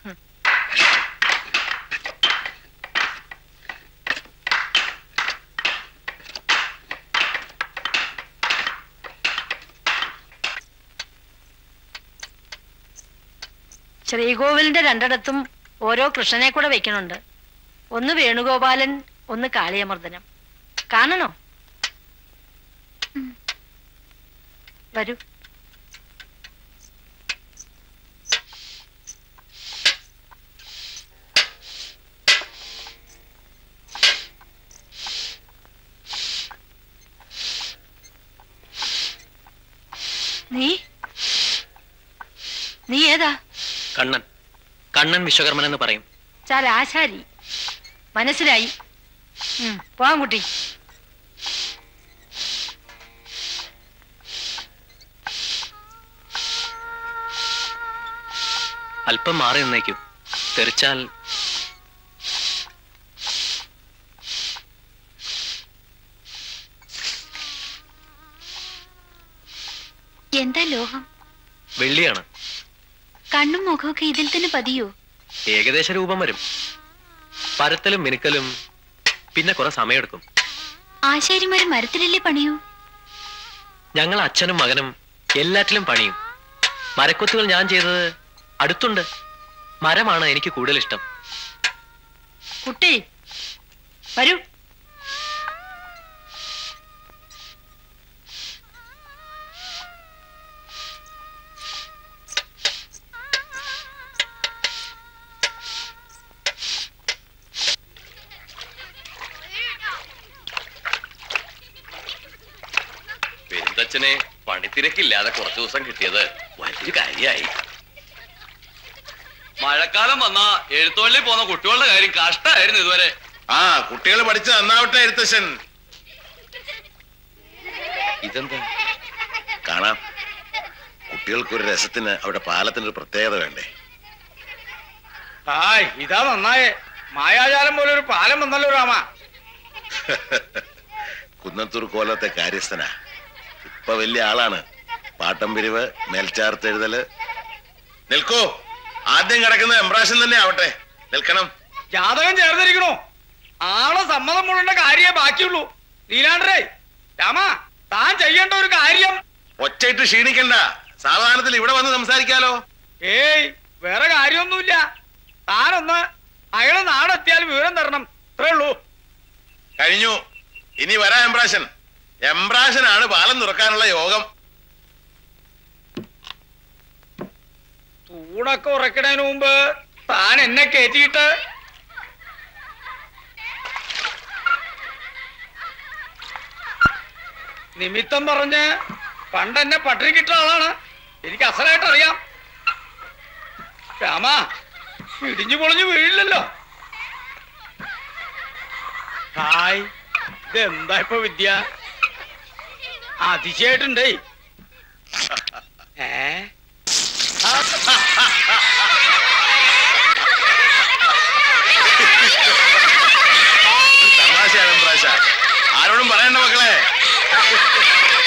ശ്രീകോവിലിന്റെ രണ്ടിടത്തും ഓരോ കൃഷ്ണനെ കൂടെ വെക്കണുണ്ട് ഒന്ന് വേണുഗോപാലൻ ഒന്ന് കാളിയമർദ്ദനം കാണണോ വരൂ നീ നീ ഏതാ കണ്ണൻ കണ്ണൻ വിശ്വകർമ്മൻ എന്ന് പറയും ചാൽ ആശാരി മനസ്സിലായി ഉം, പോവാൻ കുട്ടി അല്പം മാറി നിന്നേക്കൂ തെറിച്ചാൽ എന്താ ലോഹം വെള്ളിയാണ് കണ്ണും മുഖമൊക്കെ ഇതിൽ തന്നെ പതിയോ ഏകദേശ രൂപം വരും പരത്തലും മിനുക്കലും പിന്നെ കുറെ സമയമെടുക്കും ആശാരിമാര് മരത്തിലല്ലേ പണിയൂ ഞങ്ങൾ അച്ഛനും മകനും എല്ലാറ്റിലും പണിയും മരക്കൊത്തുകൾ ഞാൻ ചെയ്തത് അടുത്തുണ്ട് മരമാണ് എനിക്ക് കൂടുതൽ ഇഷ്ടം കുട്ടി വരൂ പെരുന്തച്ഛനെ പണിത്തിരക്കില്ലാതെ കുറച്ചു ദിവസം കിട്ടിയത് വലിയൊരു കാര്യായി മഴക്കാലം വന്നാ എഴുത്തോള്ളി പോന്ന കുട്ടികളുടെ കാര്യം കഷ്ടമായിരുന്നു ഇതുവരെ ആ കുട്ടികൾ പഠിച്ച് നന്നാവട്ടെ എഴുത്തച്ഛൻ ഇതെന്താ കാണാം കുട്ടികൾക്കൊരു രസത്തിന് അവിടെ പാലത്തിന് ഒരു പ്രത്യേകത വേണ്ടേ ഹായ് ഇതാ നന്നായേ മായാജാലം പോലെ ഒരു പാലം വന്നല്ലോ രാമ കുന്നത്തൂർ കോലത്തെ കാര്യസ്ഥനാ ഇപ്പൊ വലിയ ആളാണ് പാട്ടം പിരിവ് മേൽച്ചാർത്തെഴുതല് നിൽക്കൂ ആദ്യം കിടക്കുന്നത് എംബ്രാഷൻ തന്നെ ആവട്ടെ നിൽക്കണം ജാതകം ചേർന്നിരിക്കണോ ആളെ സമ്മതം മുഴുവൻ കാര്യമേ ബാക്കിയുള്ളൂ നീലാണ്ടരേ രാമ താൻ ചെയ്യേണ്ട ഒരു കാര്യം ഒറ്റയിട്ട് ക്ഷീണിക്കണ്ട സാവധാനത്തിൽ ഇവിടെ വന്ന് സംസാരിക്കാലോ ഏയ് വേറെ കാര്യമൊന്നുമില്ല താനൊന്ന് അയാള് നാടെത്തിയാൽ വിവരം തരണം ഇത്രേ ഉള്ളൂ കഴിഞ്ഞു ഇനി വരാ എംബ്രാഷൻ എംബ്രാഷനാണ് പാലം തുറക്കാനുള്ള യോഗം തൂണൊക്കെ ഉറക്കണതിന് മുമ്പ് താൻ എന്നെ കയറ്റിയിട്ട് നിമിത്തം പറഞ്ഞ് പണ്ട് എന്നെ പട്ടിണി കിട്ടുന്ന ആളാണ് എനിക്ക് അസലായിട്ട് അറിയാം രാമ ഇടിഞ്ഞു പൊളിഞ്ഞു വീഴില്ലല്ലോ ഹായ് ഇതെന്താ ഇപ്പൊ വിദ്യ അതിശയായിട്ടുണ്ടേ ഏ തമാശയാണ് എംബ്രാശ ആരോടും പറയണ്ട മക്കളെ